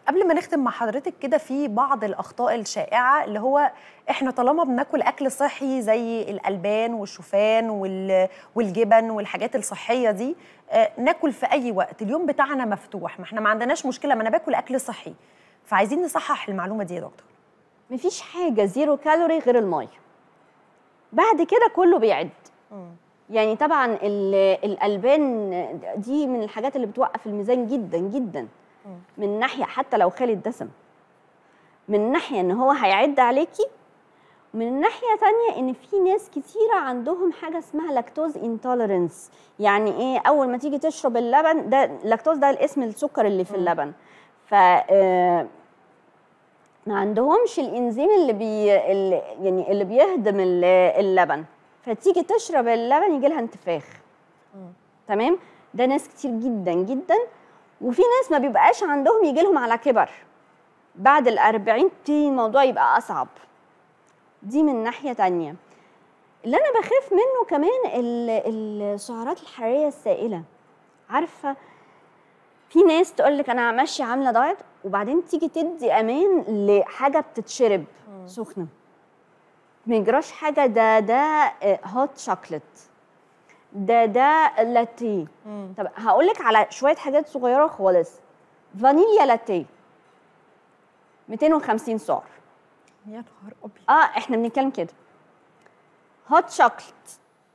قبل ما نختم مع حضرتك كده في بعض الاخطاء الشائعه اللي هو احنا طالما بناكل اكل صحي زي الالبان والشوفان وال- والجبن والحاجات الصحيه دي آه، ناكل في اي وقت اليوم بتاعنا مفتوح ما احنا ما عندناش مشكله ما انا باكل اكل صحي فعايزين نصحح المعلومه دي يا دكتور مفيش حاجه زيرو كالوري غير الميه بعد كده كله بيعد يعني طبعا ال- الالبان دي من الحاجات اللي بتوقف الميزان جدا جدا من ناحيه حتى لو خالي الدسم من ناحيه ان هو هيعد عليكي من ناحيه تانية ان في ناس كتيره عندهم حاجه اسمها لاكتوز انتوليرنس يعني ايه اول ما تيجي تشرب اللبن ده لاكتوز ده الاسم السكر اللي في اللبن ف آه، ما عندهمش الانزيم اللي بي اللي يعني اللي بيهضم ال- اللبن فتيجي تشرب اللبن يجي لها انتفاخ تمام ده ناس كتير جدا جدا وفي ناس ما بيبقاش عندهم يجي لهم على كبر بعد الأربعين تبتدي الموضوع يبقى أصعب دي من ناحية تانية اللي أنا بخاف منه كمان ال- السعرات الحرارية السائلة عارفة في ناس تقول لك أنا ماشية عاملة دايت وبعدين تيجي تدي أمان لحاجة بتتشرب سخنة ما يجراش حاجة ده ده هوت شوكليت ده ده لاتيه طب هقول لك على شويه حاجات صغيره خالص فانيليا لاتيه 250 سعر يا نهار ابيض اه احنا بنتكلم كده هوت شوكليت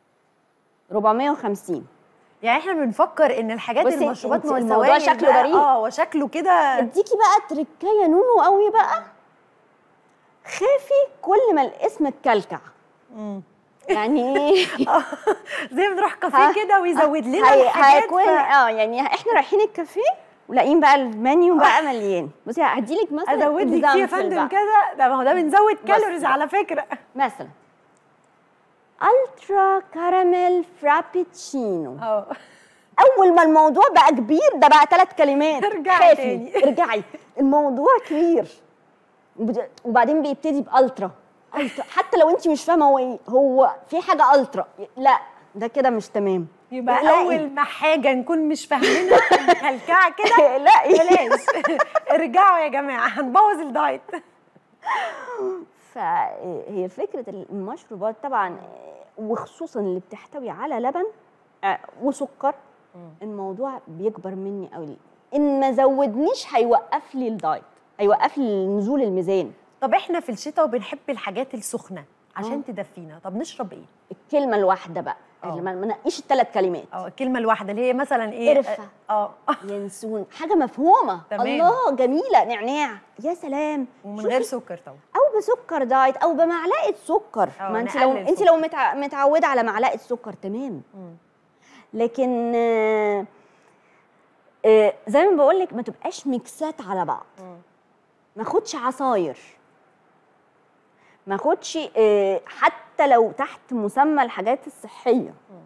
450 يعني احنا بنفكر ان الحاجات بصي، المشروبات انت والسوائل الموضوع شكله بقى- بريء. اه وشكله كده اديكي بقى تركايه نونو قوي بقى خافي كل ما الاسم اتكلكع يعني ايه زي ما نروح ها؟ كافيه كده ويزود لنا هي- الحاجات هيكون ف- اه يعني احنا رايحين الكافيه ولاقيين بقى المنيو بقى مليان بصي هديلك مثلا ازود لك فيه يا example فندم بقى. كذا ده ما هو ده بنزود بصي كالوريز بقى. على فكره مثلا الترا كراميل فرابتشينو اه اول ما الموضوع بقى كبير ده بقى ثلاث كلمات ارجعي خافي، تاني. ارجعي الموضوع كبير وبد- وبعدين بيبتدي بالترا ألترا. حتى لو انت مش فاهمه هو ايه هو في حاجه الترا لا ده كده مش تمام يبقى لا، اول ما حاجه نكون مش فاهمينها كلكعه كده لا بلاش ارجعوا يا جماعه هنبوظ الدايت فهي فكره المشروبات طبعا وخصوصا اللي بتحتوي على لبن آه، وسكر الموضوع بيكبر مني قوي ان ما زودنيش هيوقف لي الدايت هيوقف لي نزول الميزان طب احنا في الشتاء وبنحب الحاجات السخنه عشان تدفينا طب نشرب ايه الكلمه الواحده بقى آه. اللي ما ما نقيش الثلاث كلمات اه الكلمه الواحده اللي هي مثلا ايه قرفة. اه ينسون حاجه مفهومه تمام. الله جميله نعناع يا سلام ومن شوفي، غير سكر طبعا او بسكر دايت او بمعلقه سكر أو ما انت لو نقلل انت سكر. لو متع... متعوده على معلقه سكر تمام لكن آه، آه، زي ما بقول لك ما تبقاش ميكسات على بعض ما اخدش عصاير ما اخدش آه، حتى لو تحت مسمى الحاجات الصحيه